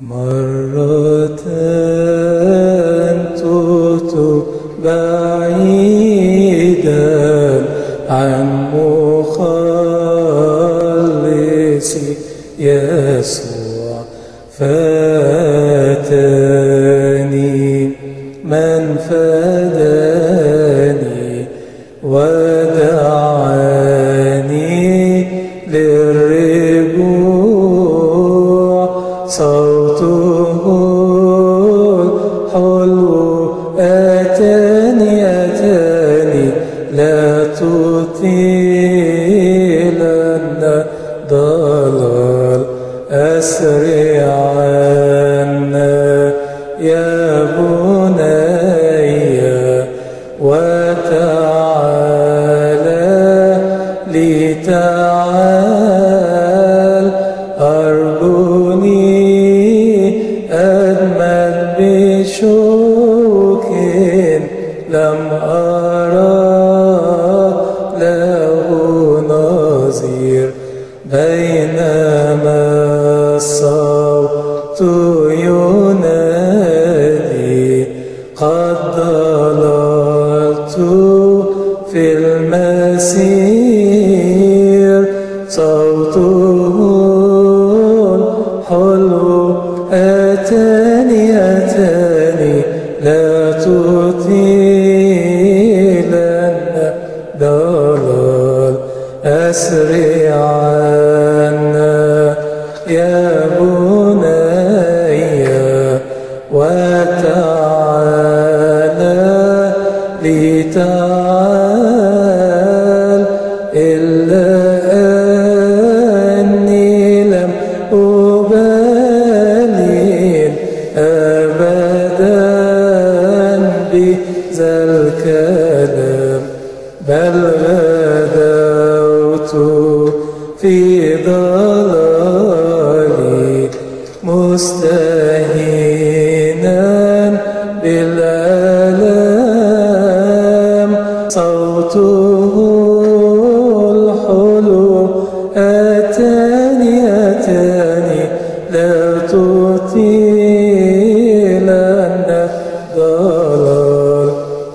مرة تهت بعيدا عن مخلصي يسوع فاتني من فداني ودعاني للرجوع صوته الحلو أتاني أتاني لا تطيلن ضلال أسرعنا يا بني وتعالى لتعال أرجوني أجمل بشوك لم أرى له نظير بينما الصوت ينادي قد ضللت في المسير صوته الحلو أتاني أتاني لا تطيلن ضلال أسرعنا يا بني وتعالى لتعال إلا أني لم أبالي أبدا بذا الكلام بل غدوت في ضلالي مستهينا بالآلام صوته الحلو أتاني أتاني لا تطيلن ضلال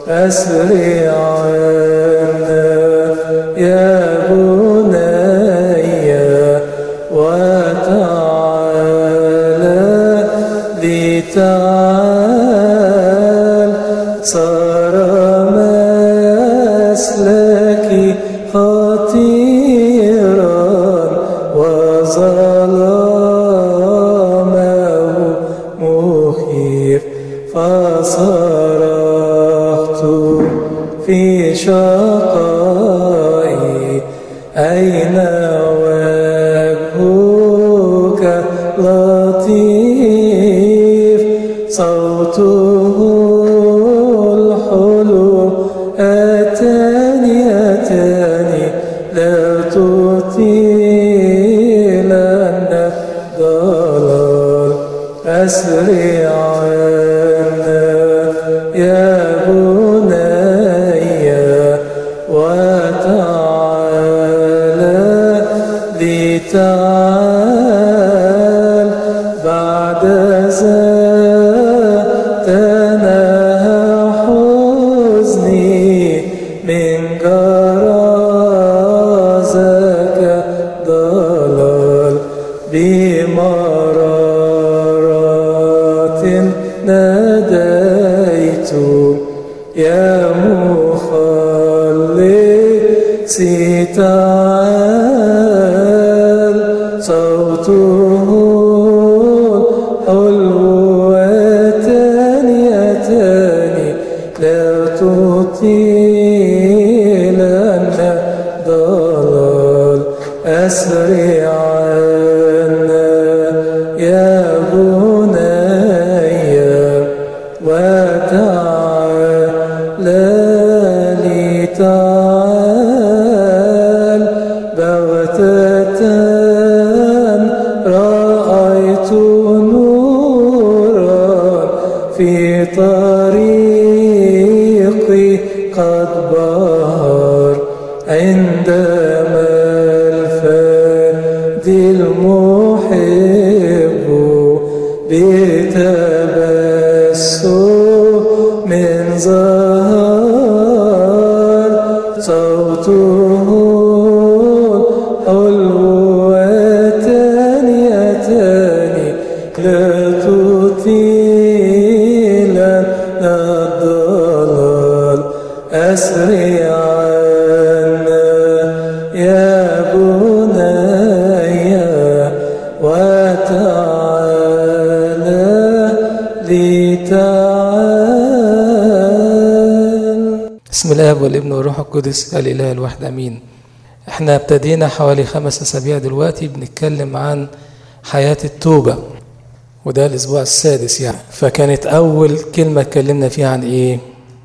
أسرعنا يا بني وتعالى لتعال صار مسلكي خطيرا وظلامه مخيف فصرخت في شقائي أين وجهك لطيف صوته الحلو أتاني أتاني لا تطيلن ضلال أسرعنا يا بني وتعالى لتعال بعد ذا تنهى حزني من جرازك ضلال بمرارات ناديت يا مخلصي تعال صوته الحلو أتاني أتاني لا تطيلن ضلال أسرعنا يا بني وتعالى لتعال بغتة رأيت نورا في طريقي قد بهر عندما الفادي المحب لتبسم من ظهر صوته حلو وتاني تاني لا تطيل الضلال أسرعا يا بني وتعالى لتعال بسم الله والابن والروح القدس الاله الواحد امين احنا ابتدينا حوالي خمس اسابيع دلوقتي بنتكلم عن حياه التوبه وده الاسبوع السادس يعني فكانت اول كلمه اتكلمنا فيها عن ايه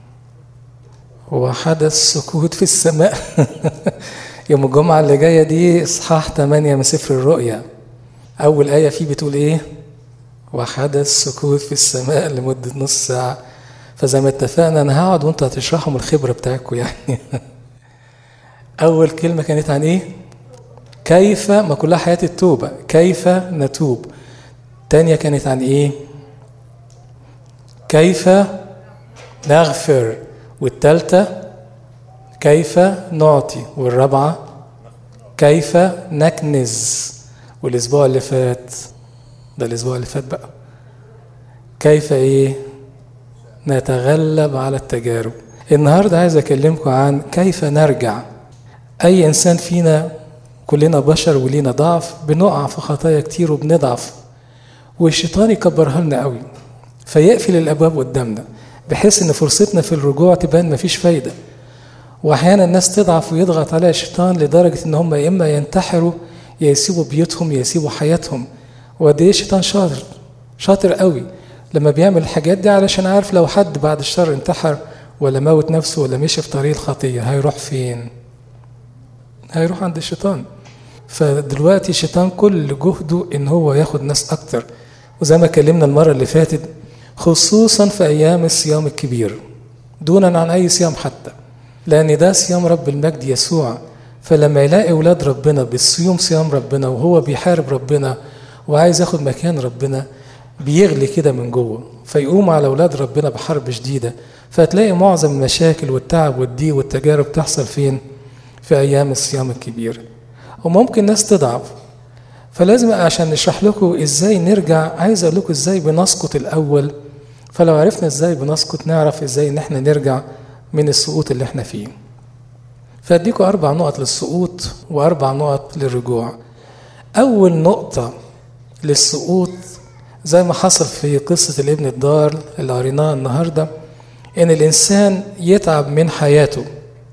هو حدث سكوت في السماء يوم الجمعة اللي جاية دي إصحاح 8 من سفر الرؤيا أول آية فيه بتقول إيه؟ وحدث سكوت في السماء لمدة نص ساعة فزي ما اتفقنا أنا هقعد وأنتوا هتشرحوا من الخبرة بتاعتكم يعني أول كلمة كانت عن إيه؟ كيف ما كلها حياة التوبة كيف نتوب تانية كانت عن إيه؟ كيف نغفر والتالتة كيف نعطي والرابعة كيف نكنز والأسبوع اللي فات ده الأسبوع اللي فات بقى كيف إيه نتغلب على التجارب النهاردة عايز أكلمكم عن كيف نرجع أي إنسان فينا كلنا بشر ولينا ضعف بنقع في خطايا كتير وبنضعف والشيطان يكبرها لنا قوي فيقفل الأبواب قدامنا بحيث ان فرصتنا في الرجوع تبان مفيش فايده واحيانا الناس تضعف ويضغط عليها الشيطان لدرجه ان هم يا اما ينتحروا يا يسيبوا بيوتهم يا يسيبوا حياتهم وقد ايه الشيطان شاطر شاطر قوي لما بيعمل الحاجات دي علشان عارف لو حد بعد الشر انتحر ولا موت نفسه ولا مشي في طريق الخطيه هيروح فين هيروح عند الشيطان فدلوقتي الشيطان كل جهده ان هو ياخد ناس اكتر وزي ما اتكلمنا المره اللي فاتت خصوصا في ايام الصيام الكبير دونا عن اي صيام حتى لان ده صيام رب المجد يسوع فلما يلاقي اولاد ربنا بالصيام صيام ربنا وهو بيحارب ربنا وعايز ياخد مكان ربنا بيغلي كده من جوه فيقوم على اولاد ربنا بحرب شديده فتلاقي معظم المشاكل والتعب والضيق والتجارب تحصل فين في ايام الصيام الكبير وممكن ناس تضعف فلازم عشان نشرح لكم ازاي نرجع عايز اقول لكم ازاي بنسقط الاول فلو عرفنا ازاي بنسقط نعرف ازاي ان احنا نرجع من السقوط اللي احنا فيه فاديكم اربع نقط للسقوط واربع نقط للرجوع اول نقطه للسقوط زي ما حصل في قصه الابن الدار اللي قريناها النهارده ان الانسان يتعب من حياته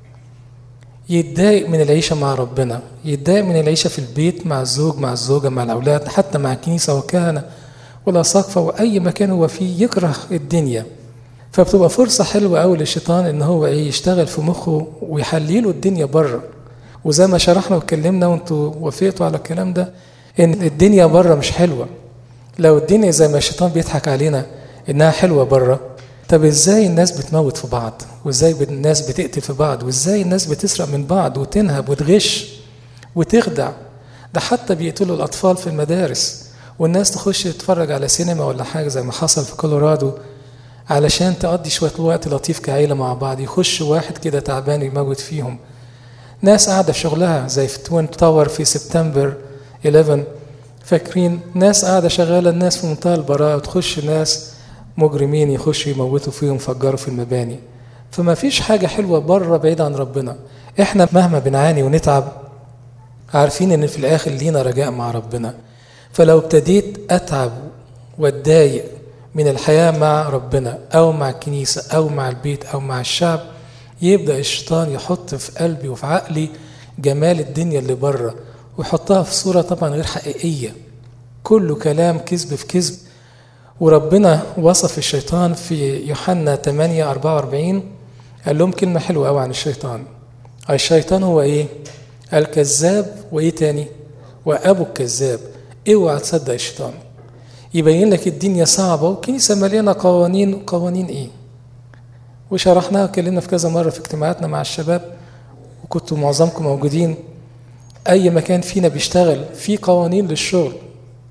يتضايق من العيشه مع ربنا يتضايق من العيشه في البيت مع الزوج مع الزوجه مع الاولاد حتى مع الكنيسه والكهنه والاساقفه واي مكان هو فيه يكره الدنيا فبتبقى فرصه حلوه قوي للشيطان ان هو ايه يشتغل في مخه ويحليله الدنيا بره وزي ما شرحنا واتكلمنا وانتوا وافقتوا على الكلام ده ان الدنيا بره مش حلوه لو الدنيا زي ما الشيطان بيضحك علينا انها حلوه بره طب ازاي الناس بتموت في بعض وازاي الناس بتقتل في بعض وازاي الناس بتسرق من بعض وتنهب وتغش وتخدع ده حتى بيقتلوا الاطفال في المدارس والناس تخش تتفرج على سينما ولا حاجه زي ما حصل في كولورادو علشان تقضي شويه وقت لطيف كعيله مع بعض يخش واحد كده تعبان يموت فيهم ناس قاعده في شغلها زي في توين تاور في سبتمبر 11 فاكرين ناس قاعده شغاله الناس في منتهى البراءه وتخش ناس مجرمين يخشوا يموتوا فيهم يفجروا في المباني فما فيش حاجة حلوة بره بعيد عن ربنا احنا مهما بنعاني ونتعب عارفين ان في الاخر لينا رجاء مع ربنا فلو ابتديت اتعب واتضايق من الحياة مع ربنا او مع الكنيسة او مع البيت او مع الشعب يبدأ الشيطان يحط في قلبي وفي عقلي جمال الدنيا اللي بره ويحطها في صورة طبعا غير حقيقية كله كلام كذب في كذب وربنا وصف الشيطان في يوحنا 8 44 قال لهم كلمة حلوة قوي عن الشيطان الشيطان هو ايه؟ الكذاب وايه تاني؟ وابو الكذاب اوعى تصدق الشيطان يبين لك الدنيا صعبة والكنيسة مليانة قوانين قوانين ايه؟ وشرحناها واتكلمنا في كذا مرة في اجتماعاتنا مع الشباب وكنتوا معظمكم موجودين أي مكان فينا بيشتغل في قوانين للشغل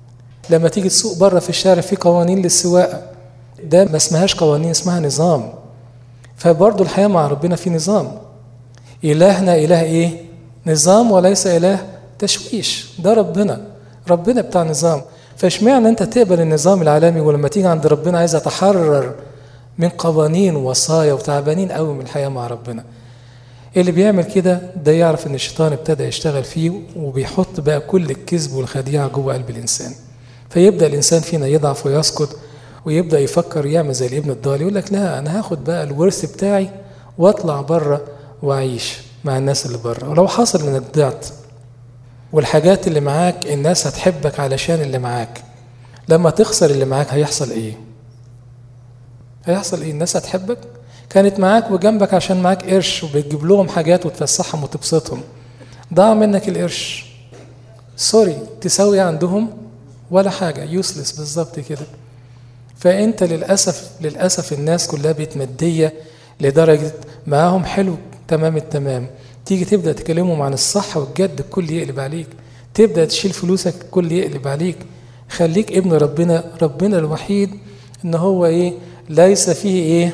لما تيجي تسوق بره في الشارع في قوانين للسواقه ده ما اسمهاش قوانين اسمها نظام فبرضه الحياه مع ربنا في نظام الهنا اله ايه نظام وليس اله تشويش ده ربنا ربنا بتاع نظام فاشمعنى انت تقبل النظام العالمي ولما تيجي عند ربنا عايز اتحرر من قوانين ووصايا وتعبانين قوي من الحياه مع ربنا اللي بيعمل كده ده يعرف ان الشيطان ابتدى يشتغل فيه وبيحط بقى كل الكذب والخديعه جوه قلب الانسان فيبدا الانسان فينا يضعف ويسقط ويبدا يفكر يعمل زي الابن الضال يقول لك لا انا هاخد بقى الورث بتاعي واطلع بره واعيش مع الناس اللي بره ولو حصل انك ضعت والحاجات اللي معاك الناس هتحبك علشان اللي معاك لما تخسر اللي معاك هيحصل ايه هيحصل ايه الناس هتحبك كانت معاك وجنبك عشان معاك قرش وبتجيب لهم حاجات وتفسحهم وتبسطهم ضاع منك القرش سوري تساوي عندهم ولا حاجة يوسلس بالظبط كده فأنت للأسف للأسف الناس كلها بتمدية لدرجة معاهم حلو تمام التمام تيجي تبدأ تكلمهم عن الصح والجد الكل يقلب عليك تبدأ تشيل فلوسك الكل يقلب عليك خليك ابن ربنا ربنا الوحيد ان هو ايه ليس فيه ايه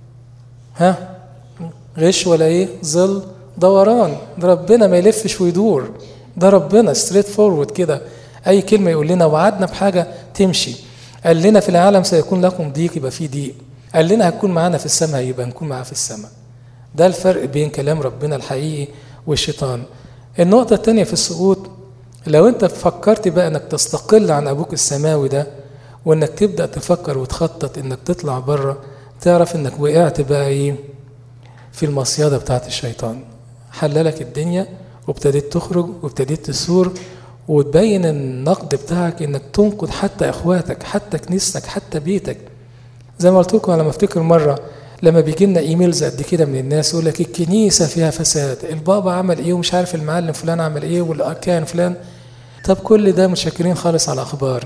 ها غش ولا ايه ظل دوران ده ربنا ما يلفش ويدور ده ربنا ستريت فورورد كده اي كلمه يقول لنا وعدنا بحاجه تمشي قال لنا في العالم سيكون لكم ضيق يبقى في ضيق قال لنا هتكون معانا في السماء يبقى نكون معاه في السماء ده الفرق بين كلام ربنا الحقيقي والشيطان النقطه الثانيه في السقوط لو انت فكرت بقى انك تستقل عن ابوك السماوي ده وانك تبدا تفكر وتخطط انك تطلع بره تعرف انك وقعت بقى ايه في المصيده بتاعت الشيطان حللك الدنيا وابتديت تخرج وابتديت تثور وتبين النقد بتاعك انك تنقد حتى اخواتك حتى كنيستك حتى بيتك زي ما قلت لكم لما افتكر مره لما بيجي لنا ايميلز قد كده من الناس يقول لك الكنيسه فيها فساد البابا عمل ايه ومش عارف المعلم فلان عمل ايه والاركان فلان طب كل ده متشكرين خالص على الاخبار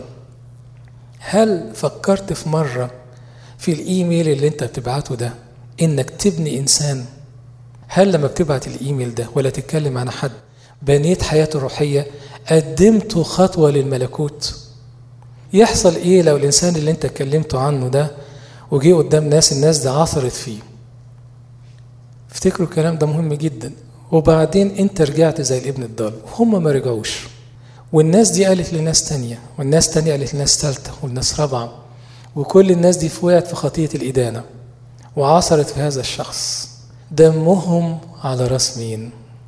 هل فكرت في مره في الايميل اللي انت بتبعته ده انك تبني انسان هل لما بتبعت الايميل ده ولا تتكلم عن حد بنيت حياته الروحيه قدمت خطوه للملكوت يحصل ايه لو الانسان اللي انت اتكلمته عنه ده وجي قدام ناس الناس دي عثرت فيه افتكروا الكلام ده مهم جدا وبعدين انت رجعت زي الابن الضال وهم ما رجعوش والناس دي قالت لناس تانية والناس تانية قالت لناس تالتة والناس رابعة وكل الناس دي وقعت في خطية الإدانة وعثرت في هذا الشخص دمهم على راس مين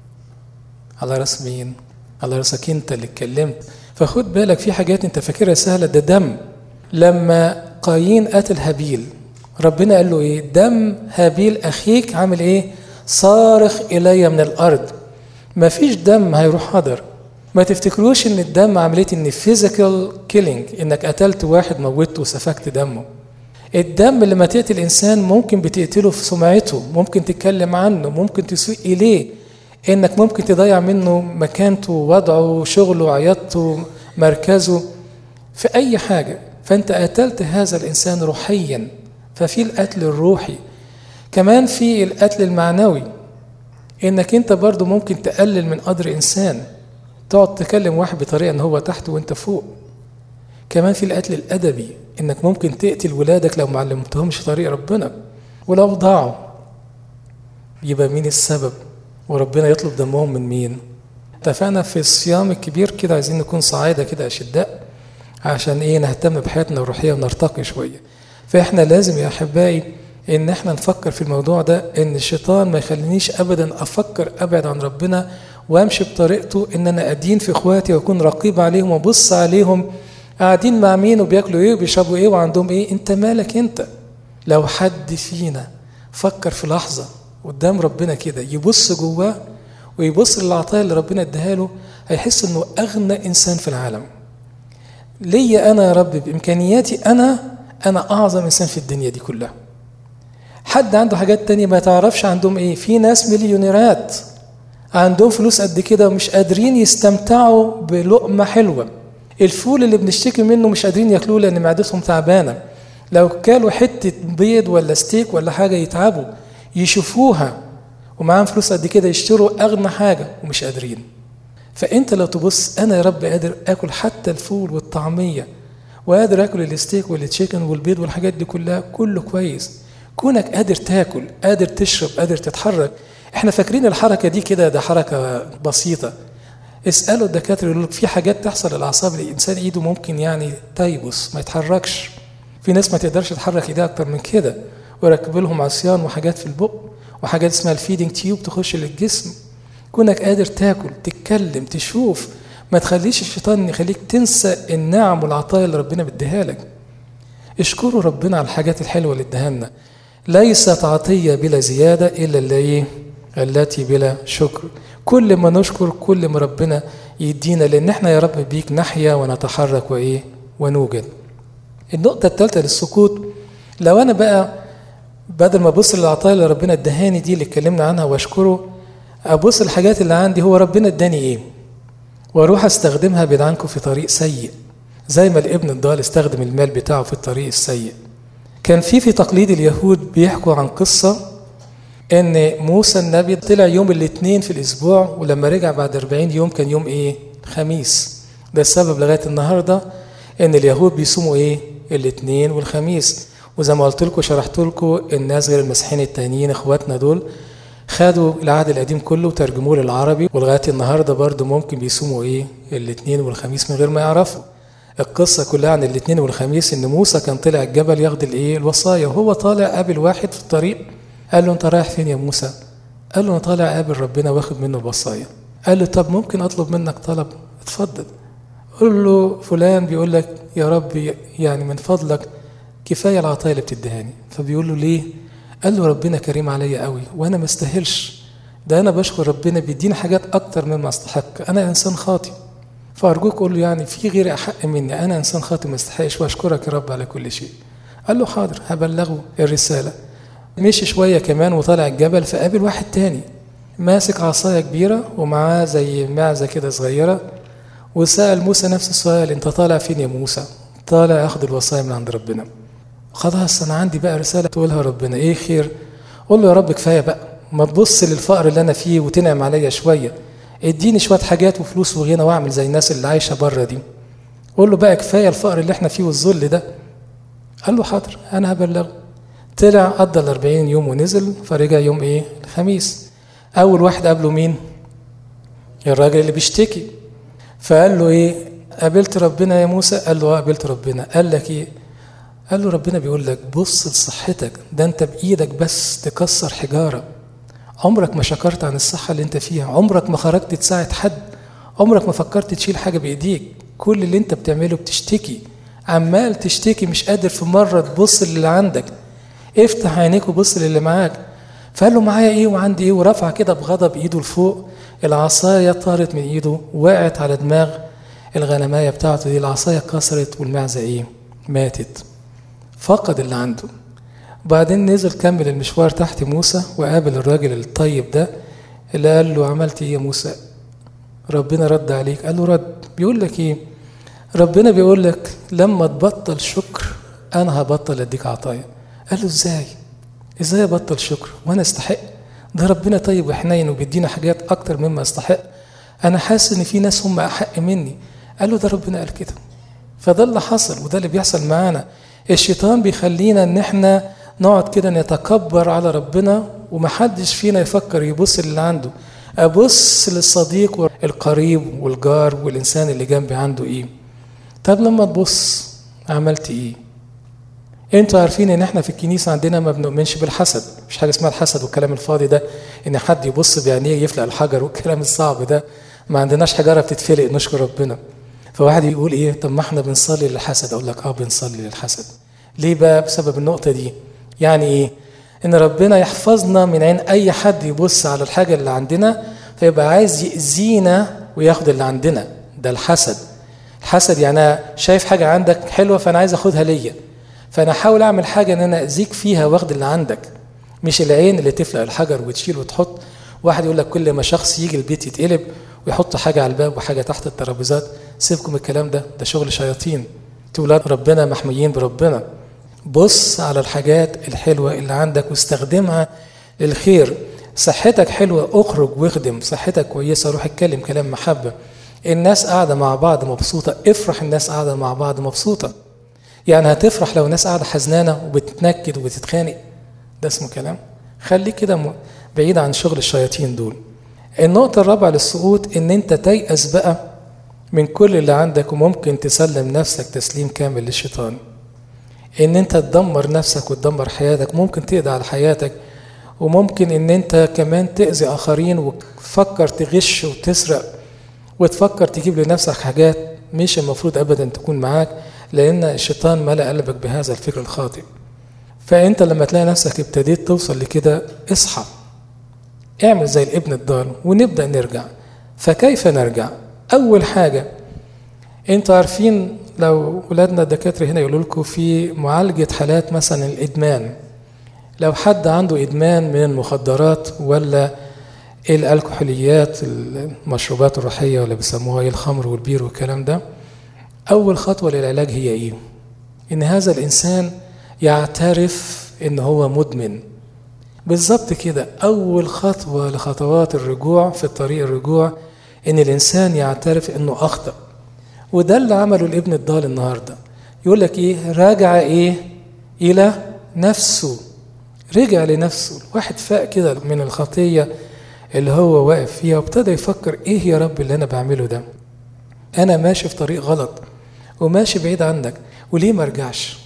على راس مين على راسك انت اللي اتكلمت فخد بالك في حاجات انت فاكرها سهلة ده دم لما قايين قتل هابيل ربنا قال له ايه دم هابيل اخيك عامل ايه صارخ الي من الارض ما فيش دم هيروح هدر ما تفتكروش ان الدم عمليه ان فيزيكال كيلينج انك قتلت واحد موته وسفكت دمه الدم لما تقتل انسان ممكن بتقتله في سمعته ممكن تتكلم عنه ممكن تسيء اليه انك ممكن تضيع منه مكانته وضعه شغله عيادته مركزه في اي حاجه فانت قتلت هذا الانسان روحيا ففي القتل الروحي كمان في القتل المعنوي انك انت برضو ممكن تقلل من قدر انسان تقعد تكلم واحد بطريقه ان هو تحت وانت فوق كمان في القتل الادبي انك ممكن تقتل ولادك لو ما علمتهمش طريق ربنا ولو ضاعوا يبقى مين السبب وربنا يطلب دمهم من مين اتفقنا في الصيام الكبير كده عايزين نكون صعايده كده اشداء عشان ايه نهتم بحياتنا الروحيه ونرتقي شويه فاحنا لازم يا احبائي ان احنا نفكر في الموضوع ده ان الشيطان ما يخلينيش ابدا افكر ابعد عن ربنا وامشي بطريقته ان انا ادين في اخواتي واكون رقيب عليهم وابص عليهم قاعدين مع مين وبياكلوا ايه وبيشربوا ايه وعندهم ايه انت مالك انت لو حد فينا فكر في لحظه قدام ربنا كده يبص جواه ويبص للعطايا اللي ربنا اداها له هيحس انه اغنى انسان في العالم ليا انا يا رب بامكانياتي انا انا اعظم انسان في الدنيا دي كلها حد عنده حاجات تانية ما تعرفش عندهم ايه في ناس مليونيرات عندهم فلوس قد كده ومش قادرين يستمتعوا بلقمة حلوة الفول اللي بنشتكي منه مش قادرين ياكلوه لان معدتهم تعبانة لو كلوا حتة بيض ولا ستيك ولا حاجة يتعبوا يشوفوها ومعاهم فلوس قد كده يشتروا اغنى حاجة ومش قادرين فانت لو تبص انا يا رب قادر اكل حتى الفول والطعمية وقادر اكل الستيك والتشيكن والبيض والحاجات دي كلها كله كويس كونك قادر تاكل قادر تشرب قادر تتحرك احنا فاكرين الحركه دي كده ده حركه بسيطه اسالوا الدكاتره يقولوا لك في حاجات تحصل للاعصاب الانسان ايده ممكن يعني تيبس ما يتحركش في ناس ما تقدرش تحرك ايديها اكتر من كده ويركبوا لهم عصيان وحاجات في البق وحاجات اسمها الفيدنج تيوب تخش للجسم كونك قادر تاكل تتكلم تشوف ما تخليش الشيطان يخليك تنسى النعم والعطايا اللي ربنا بيديها لك اشكروا ربنا على الحاجات الحلوه اللي اداها لنا ليست عطيه بلا زياده الا اللي ايه التي بلا شكر كل ما نشكر كل ما ربنا يدينا لان احنا يا رب بيك نحيا ونتحرك وايه ونوجد النقطه الثالثه للسكوت لو انا بقى بدل ما ابص للعطايا اللي ربنا ادهاني دي اللي اتكلمنا عنها واشكره ابص الحاجات اللي عندي هو ربنا اداني ايه واروح استخدمها بعيد عنكم في طريق سيء زي ما الابن الضال استخدم المال بتاعه في الطريق السيء كان في في تقليد اليهود بيحكوا عن قصة ان موسى النبي طلع يوم الاثنين في الاسبوع ولما رجع بعد 40 يوم كان يوم ايه خميس ده السبب لغاية النهاردة ان اليهود بيصوموا ايه الاثنين والخميس وزي ما قلت لكم شرحت لكم الناس غير المسيحيين التانيين اخواتنا دول خدوا العهد القديم كله وترجموه للعربي ولغايه النهارده برضه ممكن بيصوموا ايه الاثنين والخميس من غير ما يعرفوا القصه كلها عن الاثنين والخميس ان موسى كان طلع الجبل ياخد الايه الوصايا وهو طالع قابل واحد في الطريق قال له انت رايح فين يا موسى قال له انا طالع قابل ربنا واخد منه الوصايا قال له طب ممكن اطلب منك طلب اتفضل قول له فلان بيقول لك يا رب يعني من فضلك كفايه العطايا اللي بتديهاني فبيقول له ليه قال له ربنا كريم عليا قوي وانا ما استاهلش ده انا بشكر ربنا بيديني حاجات اكتر مما استحق انا انسان خاطئ فارجوك قول له يعني في غيري احق مني انا انسان خاطئ ما استحقش واشكرك يا رب على كل شيء قال له حاضر هبلغه الرساله مشي شويه كمان وطلع الجبل فقابل واحد تاني ماسك عصايه كبيره ومعاه زي معزه كده صغيره وسال موسى نفس السؤال انت طالع فين يا موسى طالع اخد الوصايا من عند ربنا خلاص انا عندي بقى رساله تقولها ربنا ايه خير قول له يا رب كفايه بقى ما تبص للفقر اللي انا فيه وتنعم عليا شويه اديني شويه حاجات وفلوس وغنى واعمل زي الناس اللي عايشه بره دي قول له بقى كفايه الفقر اللي احنا فيه والذل ده قال له حاضر انا هبلغه طلع قضى ال 40 يوم ونزل فرجع يوم ايه الخميس اول واحد قابله مين الراجل اللي بيشتكي فقال له ايه قابلت ربنا يا موسى قال له قابلت ربنا قال لك ايه قال له ربنا بيقول لك بص لصحتك ده انت بايدك بس تكسر حجاره عمرك ما شكرت عن الصحه اللي انت فيها عمرك ما خرجت تساعد حد عمرك ما فكرت تشيل حاجه بايديك كل اللي انت بتعمله بتشتكي عمال تشتكي مش قادر في مره تبص للي عندك افتح عينيك وبص للي معاك فقال له معايا ايه وعندي ايه ورفع كده بغضب ايده لفوق العصايه طارت من ايده وقعت على دماغ الغنمايه بتاعته دي العصايه اتكسرت والمعزه ايه ماتت فقد اللي عنده وبعدين نزل كمل المشوار تحت موسى وقابل الراجل الطيب ده اللي قال له عملت ايه يا موسى ربنا رد عليك قال له رد بيقول لك ايه ربنا بيقول لك لما تبطل شكر انا هبطل اديك عطايا قال له ازاي ازاي ابطل شكر وانا استحق ده ربنا طيب وحنين وبيدينا حاجات اكتر مما استحق انا حاسس ان في ناس هم احق مني قال له ده ربنا قال كده فده اللي حصل وده اللي بيحصل معانا الشيطان بيخلينا ان احنا نقعد كده نتكبر على ربنا ومحدش فينا يفكر يبص للي عنده ابص للصديق والقريب والجار والانسان اللي جنبي عنده ايه طب لما تبص عملت ايه انتوا عارفين ان احنا في الكنيسه عندنا ما بنؤمنش بالحسد مش حاجه اسمها الحسد والكلام الفاضي ده ان حد يبص بعينيه يفلق الحجر والكلام الصعب ده ما عندناش حجره بتتفلق نشكر ربنا فواحد يقول ايه طب ما احنا بنصلي للحسد اقول لك اه بنصلي للحسد ليه بقى بسبب النقطه دي يعني ايه ان ربنا يحفظنا من عين اي حد يبص على الحاجه اللي عندنا فيبقى عايز يأذينا وياخد اللي عندنا ده الحسد الحسد يعني انا شايف حاجه عندك حلوه فانا عايز اخدها ليا فانا احاول اعمل حاجه ان انا اذيك فيها واخد اللي عندك مش العين اللي تفلق الحجر وتشيل وتحط واحد يقول لك كل ما شخص يجي البيت يتقلب ويحط حاجه على الباب وحاجه تحت الترابيزات سيبكم الكلام ده ده شغل شياطين ولاد ربنا محميين بربنا بص على الحاجات الحلوه اللي عندك واستخدمها للخير صحتك حلوه اخرج واخدم صحتك كويسه روح اتكلم كلام محبه الناس قاعده مع بعض مبسوطه افرح الناس قاعده مع بعض مبسوطه يعني هتفرح لو ناس قاعدة حزنانة وبتتنكد وبتتخانق ده اسمه كلام خليك كده بعيد عن شغل الشياطين دول النقطة الرابعة للسقوط إن أنت تيأس بقى من كل اللي عندك وممكن تسلم نفسك تسليم كامل للشيطان إن أنت تدمر نفسك وتدمر حياتك ممكن تقضي على حياتك وممكن إن أنت كمان تأذي آخرين وتفكر تغش وتسرق وتفكر تجيب لنفسك حاجات مش المفروض أبدا تكون معاك لأن الشيطان ملأ قلبك بهذا الفكر الخاطئ فأنت لما تلاقي نفسك ابتديت توصل لكده اصحى اعمل زي الابن الضال ونبدأ نرجع فكيف نرجع أول حاجة انتوا عارفين لو ولادنا الدكاترة هنا يقولوا لكم في معالجة حالات مثلا الإدمان لو حد عنده إدمان من المخدرات ولا الكحوليات المشروبات الروحية ولا بيسموها ايه الخمر والبير والكلام ده أول خطوة للعلاج هي إيه؟ إن هذا الإنسان يعترف إن هو مدمن بالظبط كده أول خطوة لخطوات الرجوع في الطريق الرجوع إن الإنسان يعترف إنه أخطأ وده اللي عمله الابن الضال النهاردة يقول لك إيه راجع إيه إلى نفسه رجع لنفسه الواحد فاق كده من الخطية اللي هو واقف فيها وابتدى يفكر إيه يا رب اللي أنا بعمله ده أنا ماشي في طريق غلط وماشي بعيد عنك وليه ما ارجعش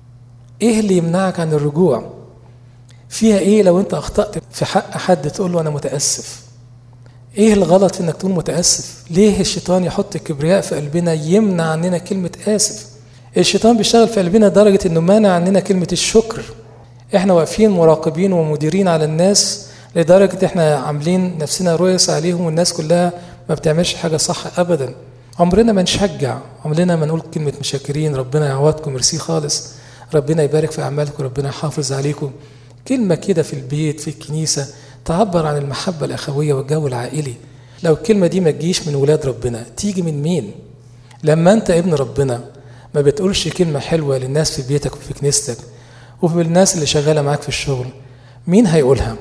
ايه اللي يمنعك عن الرجوع فيها ايه لو انت اخطأت في حق حد تقول له انا متأسف ايه الغلط في انك تقول متأسف ليه الشيطان يحط الكبرياء في قلبنا يمنع عننا كلمة آسف الشيطان بيشتغل في قلبنا لدرجة انه مانع عننا كلمة الشكر احنا واقفين مراقبين ومديرين على الناس لدرجة احنا عاملين نفسنا رؤيس عليهم والناس كلها ما بتعملش حاجة صح ابدا عمرنا ما نشجع عمرنا ما نقول كلمة مشاكرين ربنا يعوضكم ميرسي خالص ربنا يبارك في أعمالكم ربنا يحافظ عليكم كلمة كده في البيت في الكنيسة تعبر عن المحبة الأخوية والجو العائلي لو الكلمة دي ما تجيش من ولاد ربنا تيجي من مين لما أنت ابن ربنا ما بتقولش كلمة حلوة للناس في بيتك وفي كنيستك وفي الناس اللي شغالة معاك في الشغل مين هيقولها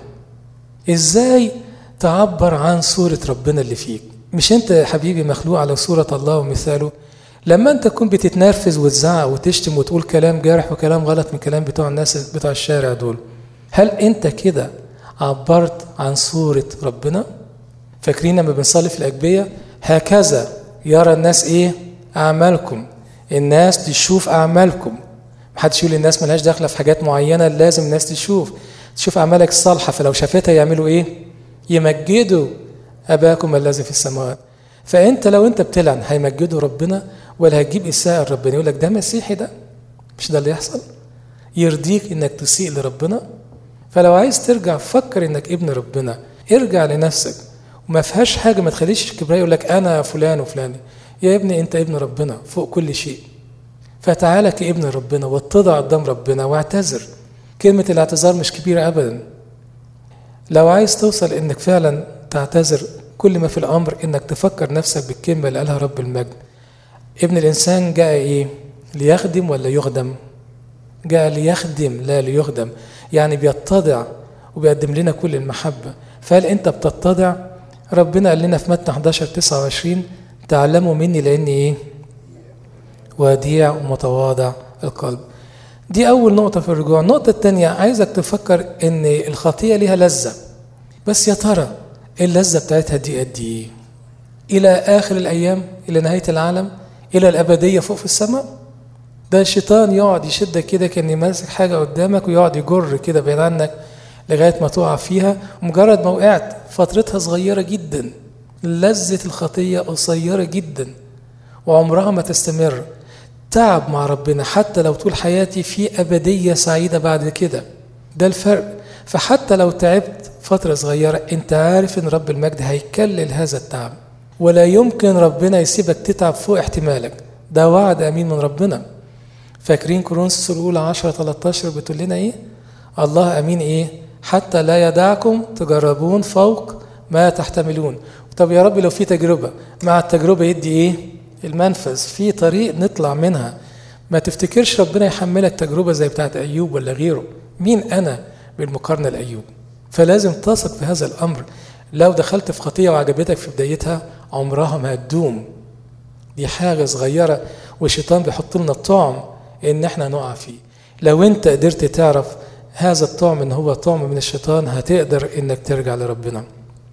ازاي تعبر عن صورة ربنا اللي فيك مش انت يا حبيبي مخلوق على صورة الله ومثاله لما انت تكون بتتنرفز وتزعق وتشتم وتقول كلام جارح وكلام غلط من كلام بتوع الناس بتوع الشارع دول هل انت كده عبرت عن صورة ربنا فاكرين لما بنصلي في الأجبية هكذا يرى الناس ايه أعمالكم الناس تشوف أعمالكم محدش يقول الناس ملهاش داخلة في حاجات معينة لازم الناس تشوف تشوف أعمالك الصالحة فلو شافتها يعملوا ايه يمجدوا أباكم الذي في السماوات فأنت لو أنت بتلعن هيمجدوا ربنا ولا هتجيب إساءة لربنا يقول لك ده مسيحي ده مش ده اللي يحصل يرضيك إنك تسيء لربنا فلو عايز ترجع فكر إنك ابن ربنا ارجع لنفسك وما فيهاش حاجة ما تخليش الكبرياء يقول لك أنا فلان وفلان يا ابني أنت ابن ربنا فوق كل شيء فتعالى كابن ربنا واتضع قدام ربنا واعتذر كلمة الاعتذار مش كبيرة أبدا لو عايز توصل إنك فعلا تعتذر كل ما في الأمر إنك تفكر نفسك بالكلمة اللي قالها رب المجد ابن الإنسان جاء إيه ليخدم ولا يخدم جاء ليخدم لا ليخدم يعني بيتضع وبيقدم لنا كل المحبة فهل أنت بتتضع ربنا قال لنا في متن 11 29 تعلموا مني لأني إيه وديع ومتواضع القلب دي أول نقطة في الرجوع النقطة الثانية عايزك تفكر إن الخطية ليها لذة بس يا ترى اللذة بتاعتها دي قد إيه؟ إلى آخر الأيام إلى نهاية العالم إلى الأبدية فوق في السماء ده الشيطان يقعد يشدك كده كأن ماسك حاجة قدامك ويقعد يجر كده بعيد عنك لغاية ما تقع فيها مجرد ما وقعت فترتها صغيرة جدا لذة الخطية قصيرة جدا وعمرها ما تستمر تعب مع ربنا حتى لو طول حياتي في أبدية سعيدة بعد كده ده الفرق فحتى لو تعبت فترة صغيرة انت عارف ان رب المجد هيكلل هذا التعب ولا يمكن ربنا يسيبك تتعب فوق احتمالك ده وعد امين من ربنا فاكرين كورنثوس الاولى 10 13 بتقول لنا ايه الله امين ايه حتى لا يدعكم تجربون فوق ما تحتملون طب يا رب لو في تجربة مع التجربة يدي ايه المنفذ في طريق نطلع منها ما تفتكرش ربنا يحملك تجربة زي بتاعت أيوب ولا غيره مين أنا بالمقارنة لأيوب فلازم تثق في هذا الأمر لو دخلت في خطية وعجبتك في بدايتها عمرها ما هتدوم دي حاجة صغيرة والشيطان بيحط لنا الطعم ان احنا نقع فيه لو انت قدرت تعرف هذا الطعم ان هو طعم من الشيطان هتقدر انك ترجع لربنا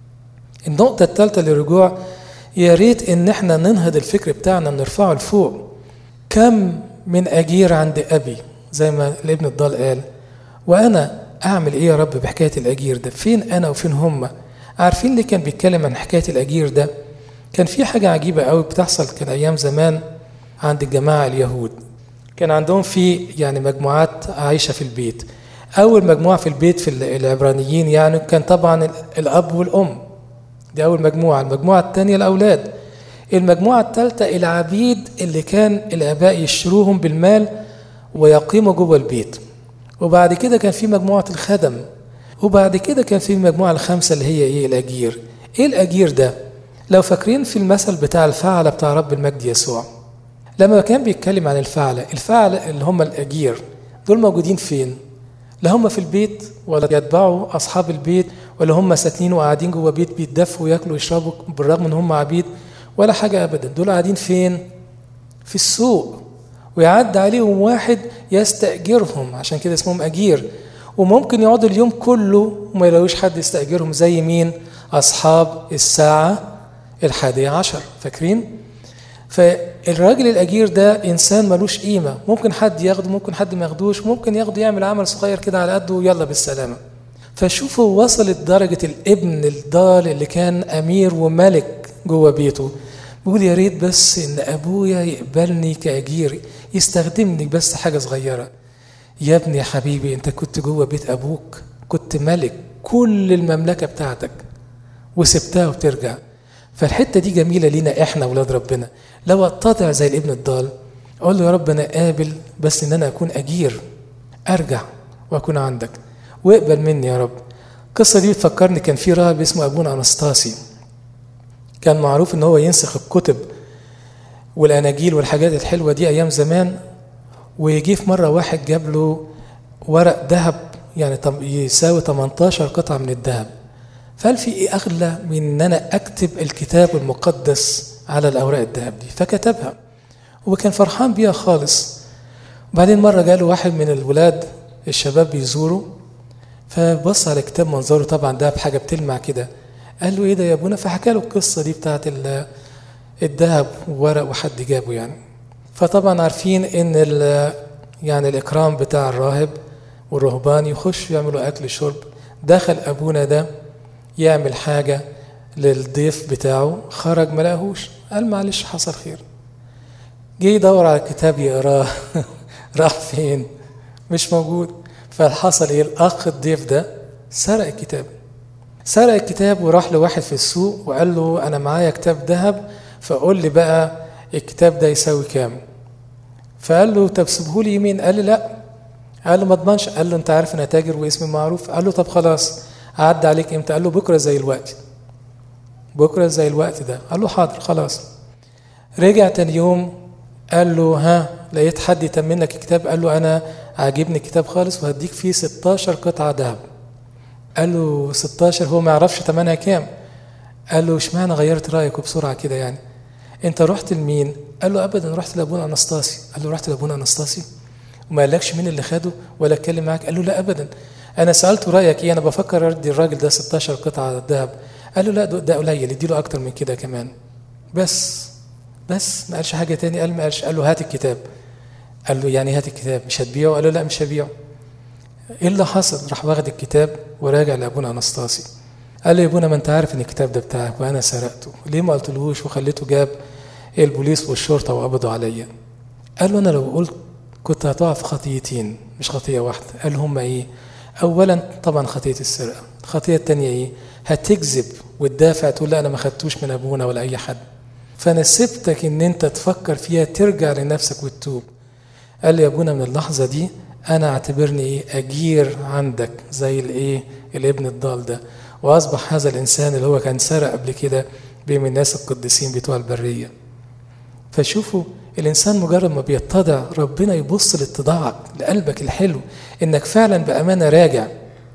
النقطة الثالثة للرجوع يا ريت ان احنا ننهض الفكر بتاعنا نرفعه لفوق كم من اجير عند ابي زي ما الابن الضال قال وانا اعمل ايه يا رب بحكايه الاجير ده فين انا وفين هم عارفين اللي كان بيتكلم عن حكايه الاجير ده كان في حاجه عجيبه قوي بتحصل كان ايام زمان عند الجماعه اليهود كان عندهم في يعني مجموعات عايشه في البيت اول مجموعه في البيت في العبرانيين يعني كان طبعا الاب والام دي اول مجموعه المجموعه الثانيه الاولاد المجموعه الثالثه العبيد اللي كان الاباء يشتروهم بالمال ويقيموا جوه البيت وبعد كده كان في مجموعة الخدم وبعد كده كان في المجموعة الخامسة اللي هي ايه الأجير ايه الأجير ده لو فاكرين في المثل بتاع الفعلة بتاع رب المجد يسوع لما كان بيتكلم عن الفعلة الفعلة اللي هم الأجير دول موجودين فين لا هم في البيت ولا يتبعوا أصحاب البيت ولا هم ساكنين وقاعدين جوه بيت بيتدفوا وياكلوا ويشربوا بالرغم ان هم عبيد ولا حاجة أبدا دول قاعدين فين في السوق ويعدي عليهم واحد يستأجرهم عشان كده اسمهم أجير وممكن يقعدوا اليوم كله وما يلاقوش حد يستأجرهم زي مين أصحاب الساعة الحادية عشر فاكرين فالراجل الأجير ده إنسان ملوش قيمة ممكن حد ياخده ممكن حد ما ياخدوش ممكن ياخده يعمل عمل صغير كده على قده ويلا بالسلامة فشوفوا وصلت درجة الابن الضال اللي كان أمير وملك جوه بيته بيقول يا ريت بس إن أبويا يقبلني كأجير يستخدمني بس حاجة صغيرة يا ابني يا حبيبي انت كنت جوه بيت ابوك كنت ملك كل المملكة بتاعتك وسبتها وترجع فالحتة دي جميلة لينا احنا ولاد ربنا لو اتضع زي الابن الضال اقول له يا رب انا قابل بس ان انا اكون اجير ارجع واكون عندك واقبل مني يا رب القصة دي بتفكرني كان في راهب اسمه ابونا انستاسي كان معروف ان هو ينسخ الكتب والاناجيل والحاجات الحلوه دي ايام زمان ويجي في مره واحد جاب له ورق ذهب يعني يساوي 18 قطعه من الذهب فقال في ايه اغلى من ان انا اكتب الكتاب المقدس على الاوراق الذهب دي فكتبها وكان فرحان بيها خالص وبعدين مره جاله واحد من الولاد الشباب بيزوره فبص على كتاب منظره طبعا ده بحاجه بتلمع كده قال له ايه ده يا ابونا فحكى له القصه دي بتاعت الذهب وورق وحد جابه يعني فطبعا عارفين ان يعني الاكرام بتاع الراهب والرهبان يخشوا يعملوا اكل شرب دخل ابونا ده يعمل حاجه للضيف بتاعه خرج ما لقاهوش قال معلش حصل خير جه يدور على الكتاب يقراه راح فين مش موجود فحصل ايه الاخ الضيف ده سرق الكتاب سرق الكتاب وراح لواحد في السوق وقال له انا معايا كتاب ذهب فقول لي بقى الكتاب ده يساوي كام فقال له طب سيبه لي يمين قال لي لا قال له ما اضمنش قال له انت عارف انا تاجر واسمي معروف قال له طب خلاص عدى عليك امتى قال له بكره زي الوقت بكره زي الوقت ده قال له حاضر خلاص رجع تاني يوم قال له ها لقيت حد يتمن لك الكتاب قال له انا عاجبني الكتاب خالص وهديك فيه 16 قطعه ذهب قال له 16 هو ما يعرفش ثمنها كام قال له اشمعنى غيرت رايك وبسرعه كده يعني انت رحت لمين قال له ابدا رحت لابونا انستاسي قال له رحت لابونا انستاسي وما قالكش مين اللي خده ولا اتكلم معاك قال له لا ابدا انا سالته رايك ايه انا بفكر ادي الراجل ده 16 قطعه ذهب قال له لا ده قليل اديله اكتر من كده كمان بس بس ما قالش حاجه تاني قال ما قالش قال له هات الكتاب قال له يعني هات الكتاب مش هتبيعه قال له لا مش هبيعه ايه اللي حصل راح واخد الكتاب وراجع لابونا انستاسي قال له يا ابونا ما انت عارف ان الكتاب ده بتاعك وانا سرقته ليه ما قلتلهوش وخليته جاب البوليس والشرطه وقبضوا عليا قال له انا لو قلت كنت هتقع في خطيتين مش خطيه واحده قال هما ايه اولا طبعا خطيه السرقه الخطيه الثانيه ايه هتكذب وتدافع تقول لا انا ما خدتوش من ابونا ولا اي حد فانا سبتك ان انت تفكر فيها ترجع لنفسك وتتوب قال لي يا ابونا من اللحظه دي انا اعتبرني ايه اجير عندك زي الايه الابن الضال ده واصبح هذا الانسان اللي هو كان سرق قبل كده بين الناس القديسين بتوع البريه فشوفوا الانسان مجرد ما بيتضع ربنا يبص لاتضاعك لقلبك الحلو انك فعلا بامانه راجع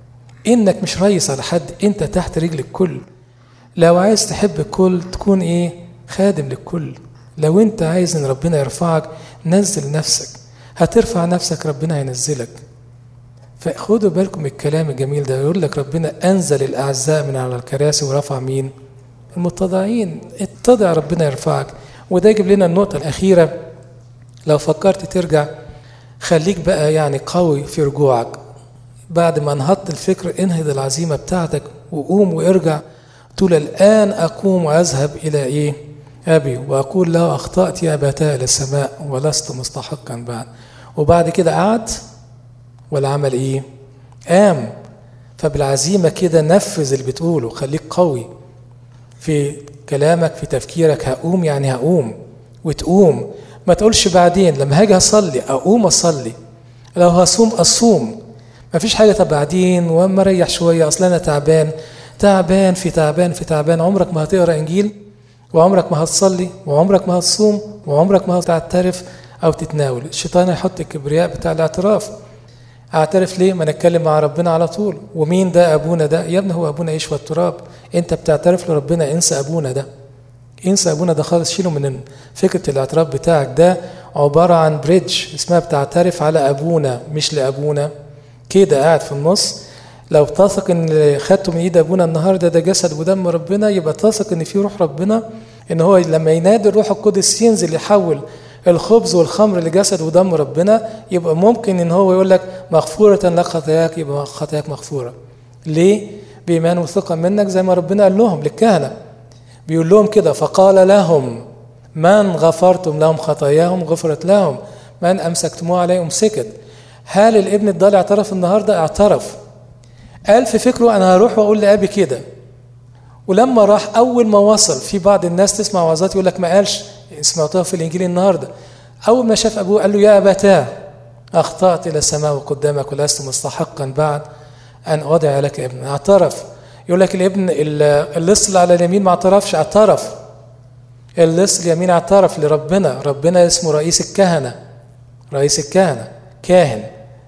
انك مش ريس على حد انت تحت رجل الكل لو عايز تحب الكل تكون ايه خادم للكل لو انت عايز ان ربنا يرفعك نزل نفسك هترفع نفسك ربنا هينزلك فخدوا بالكم من الكلام الجميل ده يقول لك ربنا انزل الاعزاء من على الكراسي ورفع مين المتضعين اتضع ربنا يرفعك وده يجيب لنا النقطه الاخيره لو فكرت ترجع خليك بقى يعني قوي في رجوعك بعد ما انهضت الفكر انهض العزيمه بتاعتك وقوم وارجع تقول الان اقوم واذهب الى ايه ابي واقول له اخطات يا ابتاه الى السماء ولست مستحقا بعد وبعد كده قعد ولا عمل ايه قام فبالعزيمه كده نفذ اللي بتقوله خليك قوي في كلامك في تفكيرك هقوم يعني هقوم وتقوم ما تقولش بعدين لما هاجي اصلي اقوم اصلي لو هصوم اصوم ما فيش حاجه طب بعدين واما اريح شويه اصل انا تعبان تعبان في تعبان في تعبان عمرك ما هتقرا انجيل وعمرك ما هتصلي وعمرك ما هتصوم وعمرك ما هتعترف او تتناول الشيطان هيحط الكبرياء بتاع الاعتراف اعترف ليه ما نتكلم مع ربنا على طول ومين ده ابونا ده يا ابني هو ابونا يشوى التراب انت بتعترف لربنا انسى ابونا ده انسى ابونا ده خالص شيله من فكره الاعتراف بتاعك ده عباره عن بريدج اسمها بتعترف على ابونا مش لابونا كده قاعد في النص لو تثق ان اللي خدته من ايد ابونا النهارده ده جسد ودم ربنا يبقى تثق ان في روح ربنا ان هو لما ينادي الروح القدس ينزل يحول الخبز والخمر لجسد ودم ربنا يبقى ممكن ان هو يقول لك مغفوره لك خطاياك يبقى خطاياك مغفوره ليه بايمان وثقه منك زي ما ربنا قال لهم للكهنه بيقول لهم كده فقال لهم من غفرتم لهم خطاياهم غفرت لهم من امسكتموه عليه امسكت هل الابن الضال اعترف النهارده اعترف قال في فكره انا هروح واقول لابي كده ولما راح اول ما وصل في بعض الناس تسمع وعظات يقول لك ما قالش سمعتها في الانجيل النهارده اول ما شاف ابوه قال له يا ابتاه اخطات الى السماء قدامك ولست مستحقا بعد ان اودع لك ابن اعترف يقول لك الابن اللص اللي على اليمين ما اعترفش اعترف اللص اليمين اعترف لربنا ربنا اسمه رئيس الكهنه رئيس الكهنه كاهن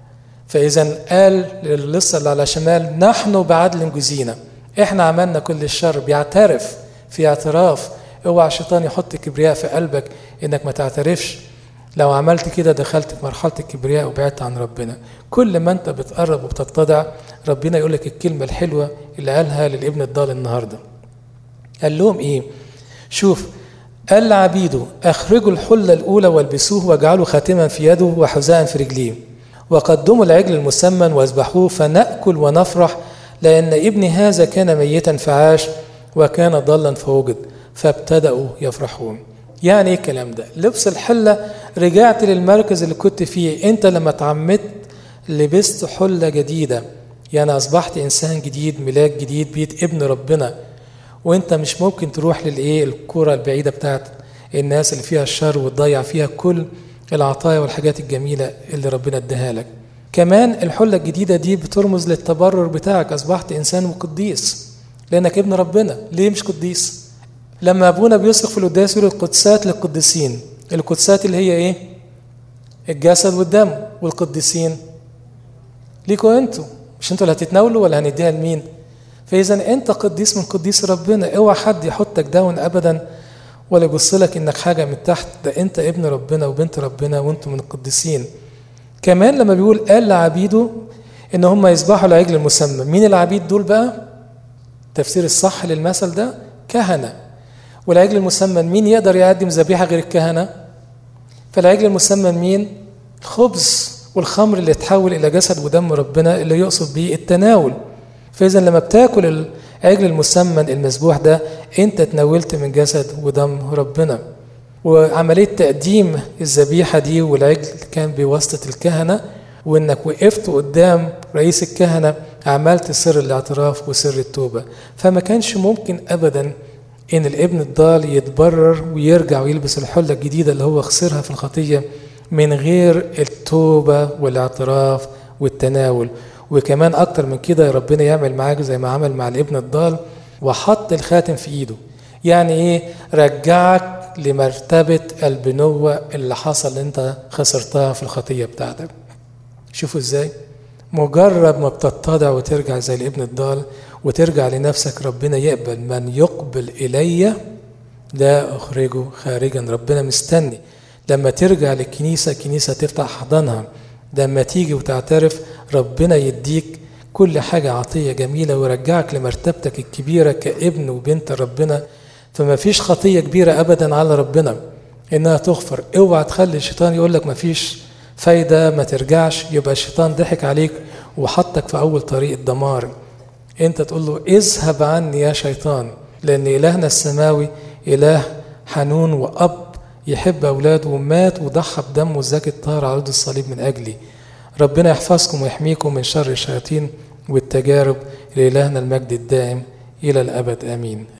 فاذا قال للص اللي على شمال نحن بعدل جزينا احنا عملنا كل الشر بيعترف في اعتراف اوعى الشيطان يحط كبرياء في قلبك انك ما تعترفش لو عملت كده دخلت في مرحلة الكبرياء وبعدت عن ربنا كل ما انت بتقرب وبتتضع ربنا يقول لك الكلمة الحلوة اللي قالها للابن الضال النهاردة قال لهم ايه شوف قال لعبيده اخرجوا الحلة الاولى والبسوه واجعلوا خاتما في يده وحذاء في رجليه وقدموا العجل المسمن واذبحوه فنأكل ونفرح لأن ابني هذا كان ميتا فعاش وكان ضلا فوجد فابتدأوا يفرحون يعني ايه الكلام ده لبس الحلة رجعت للمركز اللي كنت فيه انت لما اتعمدت لبست حلة جديدة يعني أصبحت إنسان جديد ملاك جديد بيت ابن ربنا وانت مش ممكن تروح للايه الكرة البعيدة بتاعت الناس اللي فيها الشر وتضيع فيها كل العطايا والحاجات الجميلة اللي ربنا اداها لك كمان الحلة الجديدة دي بترمز للتبرر بتاعك أصبحت إنسان قديس لأنك ابن ربنا ليه مش قديس لما أبونا بيصرخ في القداس يقول القدسات للقديسين القدسات اللي هي إيه الجسد والدم والقديسين ليكوا انتوا مش انتوا اللي هتتناولوا ولا هنديها لمين فإذا أنت قديس من قديس ربنا اوعى حد يحطك داون أبدا ولا يبص لك إنك حاجة من تحت ده أنت ابن ربنا وبنت ربنا وأنتم من القديسين كمان لما بيقول قال لعبيده ان هم يذبحوا العجل المسمى مين العبيد دول بقى تفسير الصح للمثل ده كهنه والعجل المسمى مين يقدر يقدم ذبيحه غير الكهنه فالعجل المسمى مين الخبز والخمر اللي يتحول الى جسد ودم ربنا اللي يقصد به التناول فاذا لما بتاكل العجل المسمن المذبوح ده انت تناولت من جسد ودم ربنا وعملية تقديم الذبيحة دي والعجل كان بواسطة الكهنة وإنك وقفت قدام رئيس الكهنة عملت سر الاعتراف وسر التوبة فما كانش ممكن أبدا إن الابن الضال يتبرر ويرجع ويلبس الحلة الجديدة اللي هو خسرها في الخطية من غير التوبة والاعتراف والتناول وكمان أكتر من كده ربنا يعمل معاك زي ما عمل مع الابن الضال وحط الخاتم في إيده يعني إيه رجعك لمرتبة البنوة اللي حصل انت خسرتها في الخطية بتاعتك شوفوا ازاي مجرد ما بتتضع وترجع زي الابن الضال وترجع لنفسك ربنا يقبل من يقبل إلي لا أخرجه خارجا ربنا مستني لما ترجع للكنيسة الكنيسة تفتح حضنها لما تيجي وتعترف ربنا يديك كل حاجة عطية جميلة ويرجعك لمرتبتك الكبيرة كابن وبنت ربنا فما فيش خطية كبيرة أبدا على ربنا إنها تغفر اوعى تخلي الشيطان يقول لك ما فيش فايدة ما ترجعش يبقى الشيطان ضحك عليك وحطك في أول طريق الدمار أنت تقول له اذهب عني يا شيطان لأن إلهنا السماوي إله حنون وأب يحب أولاده ومات وضحى بدمه الزكي الطاهر على الصليب من أجلي ربنا يحفظكم ويحميكم من شر الشياطين والتجارب لإلهنا المجد الدائم إلى الأبد آمين